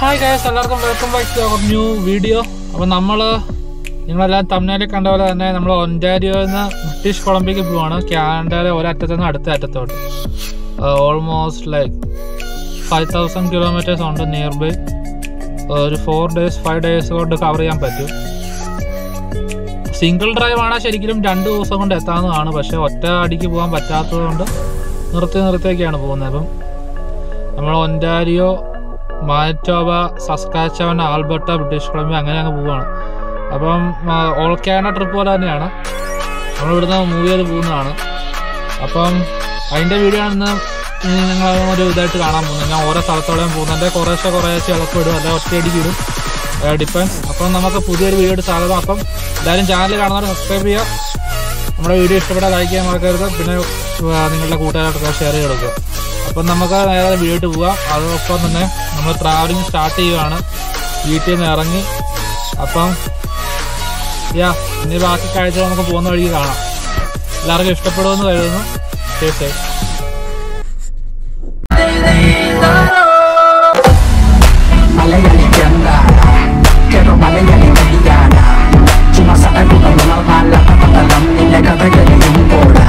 Hi guys എല്ലാവർക്കും welcome back to our new video അപ്പോൾ നമ്മൾ നിങ്ങളെല്ലാം തമിഴ്നാട്ടിൽ കണ്ട പോലെ തന്നെ നമ്മൾ ഒൻറ്റാരിയോയിൽ നിന്ന് ബ്രിട്ടീഷ് കൊളംബിയക്ക് പോവാണ് കാനഡയിലെ ഒരറ്റത്തു നിന്ന് അടുത്ത അറ്റത്തോട്ട് almost like five thousand kilometres ഉണ്ട് നിയർ ബൈ ഒരു ഫോർ ഡേയ്സ് ഫൈവ് ഡേയ്സ് കൊണ്ട് കവർ ചെയ്യാൻ പറ്റും സിംഗിൾ ഡ്രൈവ് ആണ് ശരിക്കും രണ്ട് ദിവസം കൊണ്ട് എത്താവുന്നതാണ് പക്ഷേ ഒറ്റ അടിക്ക് പോകാൻ പറ്റാത്തത് കൊണ്ട് നിർത്തി നിർത്തിയൊക്കെയാണ് പോകുന്നത് അപ്പം നമ്മൾ Ontario Manitoba Saskatchewan Alberta British Columbia അങ്ങനെ അങ്ങ് പോവാണ് അപ്പം ഓൾ കാനഡ ട്രിപ്പ് പോലെ തന്നെയാണ് നമ്മൾ ഇവിടുന്ന് മൂവ് ചെയ്ത് പോകുന്നതാണ് അപ്പം അതിൻ്റെ വീഡിയോ ആണെന്ന് നിങ്ങൾ ഒരു ഇതായിട്ട് കാണാൻ പോകുന്നത് ഞാൻ ഓരോ സ്ഥലത്തോടെയും പോകുന്നുണ്ട് കുറേശ്ശെ കുറേശ്ശെ ഇളക്കം ഇടും അല്ല ഒറ്റയടിക്ക് ഇടും ഡിപ്പെൻസ് അപ്പം നമുക്ക് പുതിയൊരു വീഡിയോ എടുത്ത് സ്വാഗതം അപ്പം എന്തായാലും ചാനൽ കാണുന്നവർ സബ്സ്ക്രൈബ് ചെയ്യുക നമ്മുടെ വീഡിയോ ഇഷ്ടപ്പെട്ടാൽ ലൈക്ക് ചെയ്യാൻ മറക്കരുത് പിന്നെ ആ, നിങ്ങളുടെ കൂട്ടുകാരായിട്ടൊക്കെ ഷെയർ ചെയ്ത് കൊടുക്കുക അപ്പം നമുക്ക് നേരെ വീഡിയോട്ട് പോവാം അതോടൊപ്പം തന്നെ നമ്മൾ ട്രാവലിംഗ് സ്റ്റാർട്ട് ചെയ്യുകയാണ് വീട്ടിൽ നിന്ന് ഇറങ്ങി അപ്പം യാ ഇനി ബാക്കി കാഴ്ച നമുക്ക് പോകുന്ന വഴിക്ക് കാണാം എല്ലാവർക്കും ഇഷ്ടപ്പെടുമെന്ന് കരുതുന്നു ശരി ശരി Malayali Gandara Pero Malayali Madiana Cuma sa ano ka mga malak At alam nila katagali yung bola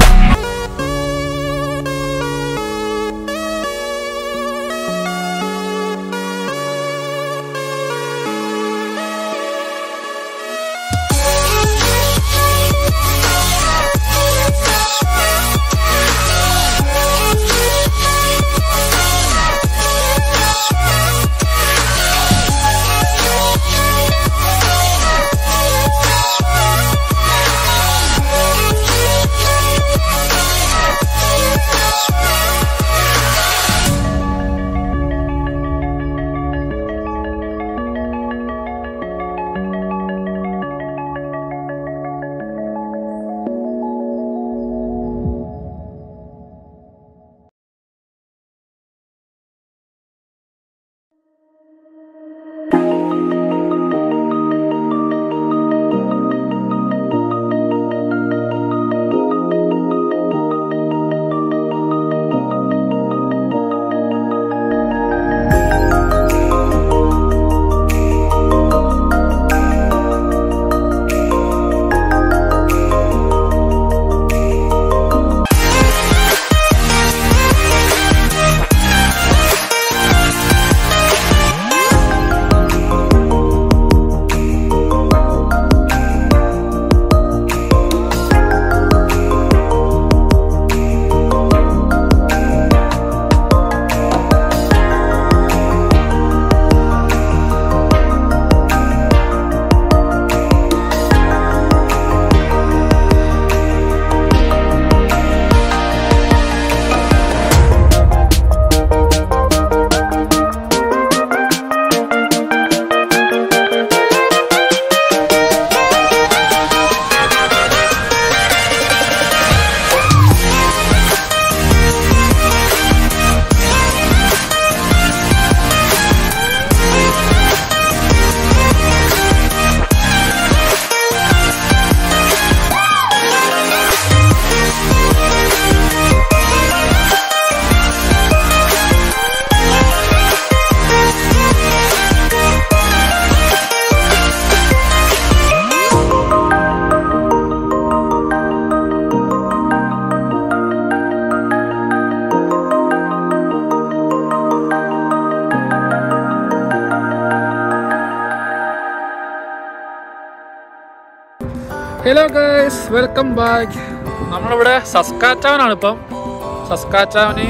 hello guys welcome back നമ്മളിവിടെ സസ്കാച്ചാവനാണ് ഇപ്പം സസ്കാച്ചാവന്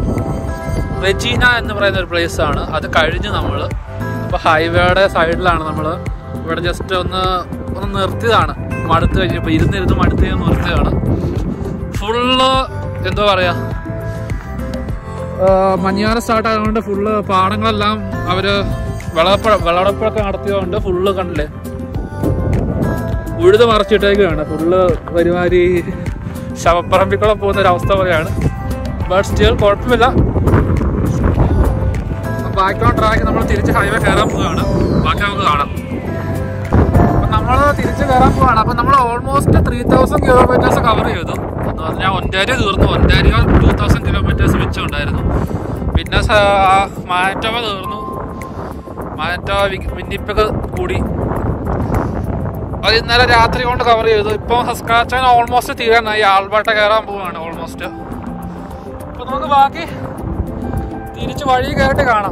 റെജീന എന്ന് പറയുന്ന ഒരു പ്ലേസ് ആണ് അത് കഴിഞ്ഞ് നമ്മൾ ഇപ്പോൾ ഹൈവേയുടെ സൈഡിലാണ് നമ്മൾ ഇവിടെ ജസ്റ്റ് ഒന്ന് ഒന്ന് നിർത്തിയതാണ് മടുത്ത് കഴിഞ്ഞപ്പോൾ ഇരുന്നിരുന്ന് മടുത്ത് കഴിഞ്ഞ് നിർത്തിയതാണ് ഫുള്ള് എന്തോ പറയാ മഞ്ഞാറ് സ്റ്റാർട്ട് ആയതുകൊണ്ട് ഫുള്ള് പാടങ്ങളെല്ലാം അവര് വിളവപ്പഴ വിളവെടുപ്പൊക്കെ നടത്തിയതുകൊണ്ട് ഫുള്ള് കണ്ടില്ലേ ഉഴുത് മറച്ചിട്ടേക്കാണ് ഫുള്ള് ഒരുമാതിരി ശവപ്പറമ്പിക്കുളം പോകുന്ന ഒരു അവസ്ഥ പോലെയാണ് ബട്ട് സ്റ്റിൽ കുഴപ്പമില്ല ബാക്ക് ഓൺ ട്രാക്ക് നമ്മൾ തിരിച്ച് ഹൈവേ കയറാൻ പോവുകയാണ് ബാക്കി നമുക്ക് കാണാം അപ്പം നമ്മൾ തിരിച്ച് കയറാൻ പോവാണ് അപ്പം നമ്മൾ almost three thousand kilometres cover ചെയ്തു എന്ന് പറഞ്ഞാൽ ഒൻറ്റാരിയോ തീർന്നു ഒൻറ്റാരിയോ ടൂ തൗസൻഡ് കിലോമീറ്റേഴ്സ് മിച്ചം ഉണ്ടായിരുന്നു പിന്നെ സ- ആ മാറ്റവ തീർന്നു മാനറ്റോ വിന്നിപ്പൊക്കെ കൂടി അത് ഇന്നലെ രാത്രി കൊണ്ട് കവർ ചെയ്തു ഇപ്പൊ സസ്കാച്ചാൻ ഓൾമോസ്റ്റ് തീരാനായി ആൾബാട്ട കയറാൻ പോവാണ് ഓൾമോസ്റ്റ് അപ്പൊ നമുക്ക് ബാക്കി തിരിച്ച് വഴി കയറിട്ട് കാണാം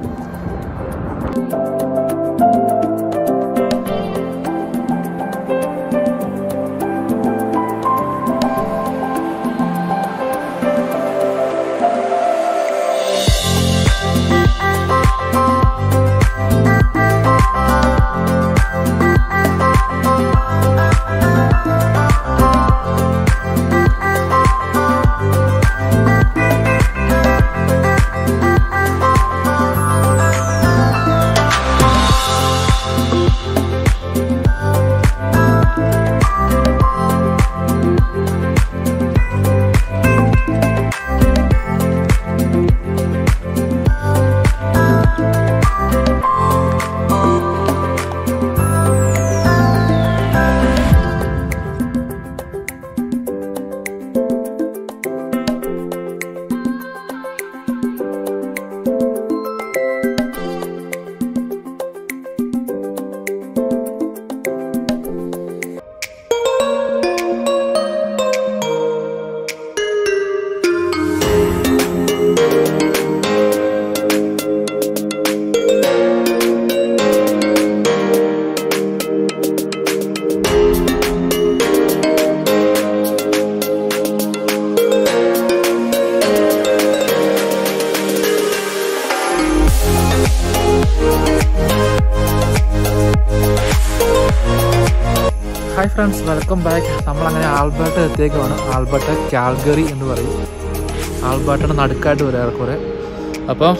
ഹായ് ഫ്രണ്ട്സ് വെൽക്കം ബാക്ക് നമ്മളങ്ങനെ ആൽബർട്ട് എത്തിയേക്കുവാണ് ആൽബർട്ട് കാൽഗറി എന്ന് പറയും ആൽബർട്ടിന് നടുക്കായിട്ട് വരും ഏറെക്കുറെ അപ്പം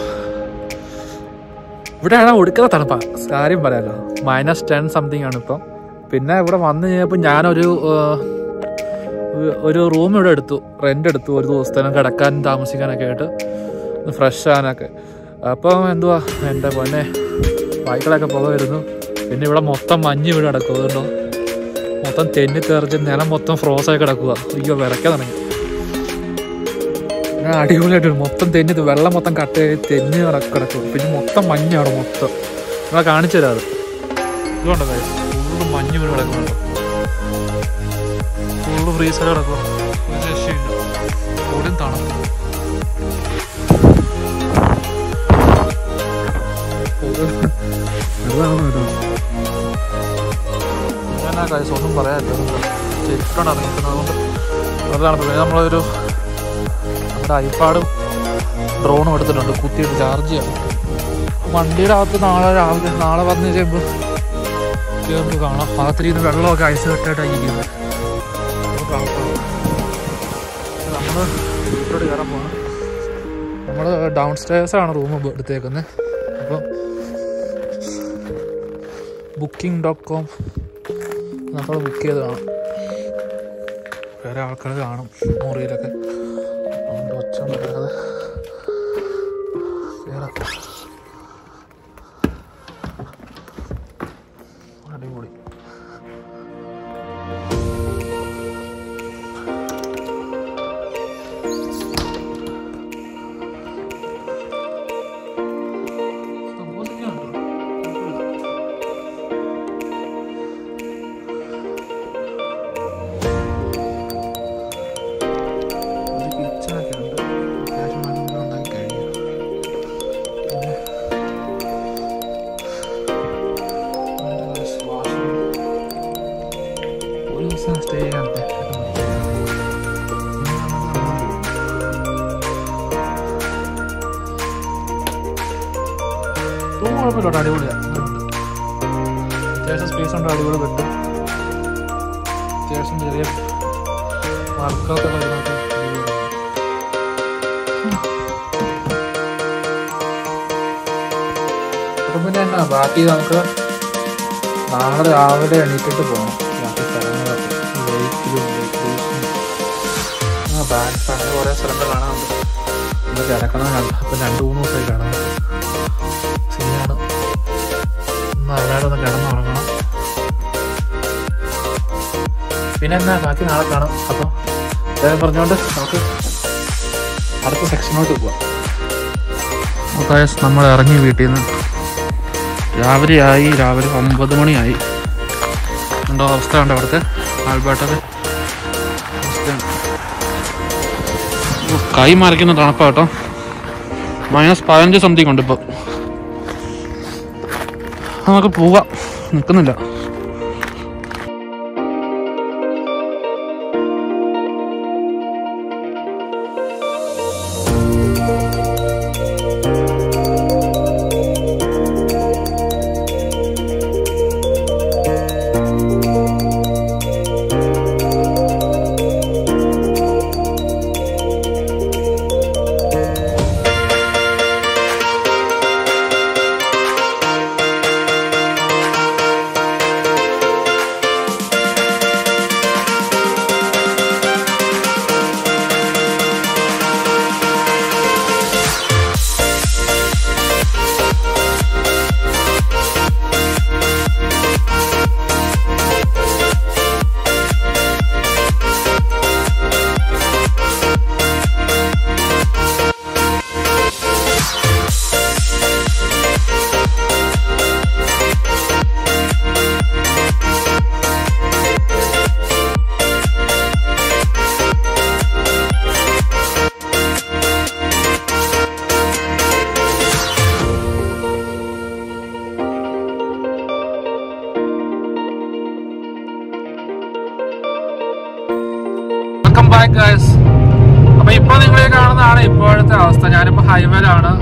ഇവിടെയാണ് ഒടുക്കുന്ന തണുപ്പ കാര്യം പറയാലോ മൈനസ് ടെൻ സംതിങ് ആണ് ഇപ്പം പിന്നെ ഇവിടെ വന്നു കഴിഞ്ഞപ്പോൾ ഞാനൊരു ഏഹ്, ഒരു റൂം ഇവിടെ എടുത്തു റെൻ്റ് എടുത്തു ഒരു ദിവസത്തേനും കിടക്കാനും താമസിക്കാനൊക്കെ ആയിട്ട് ഫ്രഷ് ആകാനൊക്കെ അപ്പം എന്തുവാ എൻ്റെ പൊന്നെ ബൈക്കിലൊക്കെ പുക വരുന്നു പിന്നെ ഇവിടെ മൊത്തം മഞ്ഞ് ഇവിടെ കിടക്കും അതുകൊണ്ടോ മൊത്തം തെന്നി തെറിച്ച് നിലം മൊത്തം ഫ്രോസ് ആയി കിടക്കുക അയ്യോ വിറയ്ക്കാൻ തുടങ്ങി ഞാൻ അടിപൊളിയായിട്ട് മൊത്തം തെന്നി ഇത് വെള്ളം മൊത്തം കട്ട് ചെയ്ത് തെന്നി കിട- കിടക്കും പിന്നെ മൊത്തം മഞ്ഞാണ് മൊത്തം നിങ്ങളെ കാണിച്ചു തരാം അത് ഇതുകൊണ്ടോ ഫുള്ള് മഞ്ഞ് വീട് കിടക്കുന്നുണ്ടോ ഫുള്ള് ഫ്രീസർ കിടക്കുക ഒരു രക്ഷയില്ല കൂടിയും തണുപ്പ് ഞാനാ കാര്യം ഒന്നും പറയാനില്ല ചെരിച്ചിട്ടാണ് ഇറങ്ങിക്കുന്നത് അതുകൊണ്ട് വെറുതെ പിന്നെ നമ്മളൊരു നമ്മുടെ ഐപാഡും ഡ്രോണും എടുത്തിട്ടുണ്ട് കുത്തിയിട്ട് ചാർജ് ചെയ്യാം വണ്ടിയുടെ അകത്ത് നാളെ രാവിലെ നാളെ വന്നു കഴിയുമ്പോൾ നമുക്ക് കാണാം അകത്തിരിക്കുന്ന വെള്ളമൊക്കെ ഐസ് കെട്ടായിട്ടായിരിക്കുന്നത് നമ്മൾ വീട്ടിലോട്ട് കയറാൻ പോകണം നമ്മൾ ഡൗൺ സ്റ്റേഴ്സാണ് റൂം എടുത്തേക്കുന്നത് അപ്പോൾ ബുക്കിംഗ് ഡോട്ട് കോം നമ്മൾ ബുക്ക് ചെയ്തതാണ് വേറെ ആൾക്കാർ കാണും മുറിയിലൊക്കെ അതുകൊണ്ട് ഒച്ച വരാതെ കയറാം അടിപൊളി സംഭവമൊക്കെ ഉണ്ടോ? ഒരു കിച്ചണൊക്കെ ഉണ്ട് അത്യാവശ്യം നല്ല ഉണ്ടാക്കി കഴിഞ്ഞു പിന്നെ നല്ല വാഷ് ഒരു ദിവസം സ്റ്റേ ചെയ്യാൻ റൂം കുഴപ്പമില്ല അടിപൊളിയാണ് അത്യാവശ്യം സ്പേസ് ഉണ്ട് അടിപൊളി ബെഡ് അത്യാവശ്യം ചെറിയ വർക്കൊക്കെ വരുന്നത് അപ്പം പിന്നെ എന്നാ ബാക്കി നമുക്ക് നാളെ രാവിലെ എണീറ്റിട്ട് പോകണം ബാക്കി സ്ഥലങ്ങളൊക്കെ ലേക്കിലും ലേക്ക് ഹൗസിലും ആ ബാക്ക് അങ്ങനെ കുറേ സ്ഥലങ്ങൾ കാണാനുണ്ട് ഒന്ന് കിടക്കണം കണ്ട അപ്പം രണ്ട് മൂന്ന് ദിവസമായി കിടന്നു ശരിയാണ് ഒന്ന് അല്ലാതെ ഒന്ന് കിടന്നുറങ്ങണം പിന്നെ എന്നാ ബാക്കി നാളെ കാണാം അപ്പോൾ ഇദ്ദേഹം പറഞ്ഞുകൊണ്ട് നമുക്ക് അടുത്ത സെക്ഷനോട്ട് പോവാം നമ്മൾ ഇറങ്ങി വീട്ടിൽ നിന്ന് രാവിലെ ആയി രാവിലെ ഒമ്പത് മണിയായി ഉണ്ടോ അവസ്ഥ ഉണ്ടോ അവിടുത്തെ ആൽബർട്ടൊക്കെ അവസ്ഥയാണ്. ഓ, കൈ മറിക്കുന്ന തണുപ്പാ കേട്ടോ മൈനസ് പതിനഞ്ച് സംതിങ് ഉണ്ട് ഇപ്പോൾ നമുക്ക് പോവാം നിൽക്കുന്നില്ല വെൽക്കം ബാക്ക് ഗൈസ് അപ്പൊ ഇപ്പൊ നിങ്ങൾ കാണുന്നതാണ് ഇപ്പോഴത്തെ അവസ്ഥ ഞാനിപ്പോ ഹൈവേയിലാണ്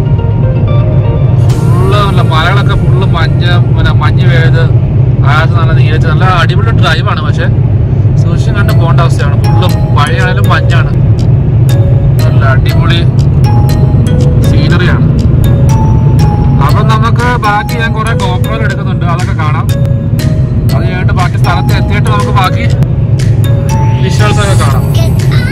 ഫുള്ള് നല്ല മലകളൊക്കെ ഫുള്ള് മഞ്ഞ് പിന്നെ മഞ്ഞ് പെയ്ത് ആകാശം നല്ല നീരച്ച് നല്ല അടിപൊളി ഡ്രൈവാണ് പക്ഷെ സൂക്ഷിച്ചും കണ്ട് പോകേണ്ട അവസ്ഥയാണ് ഫുള്ള് മഴയാണെങ്കിലും മഞ്ഞാണ് നല്ല അടിപൊളി സീനറിയാണ് അപ്പം നമുക്ക് ബാക്കി ഞാൻ കുറെ ഗോപ്രോയിൽ എടുക്കുന്നുണ്ട് അതൊക്കെ കാണാം അത് കഴിഞ്ഞിട്ട് ബാക്കി സ്ഥലത്ത് എത്തിയിട്ട് നമുക്ക് ബാക്കി വിഷ്വൽസ് ഒക്കെ കാണാം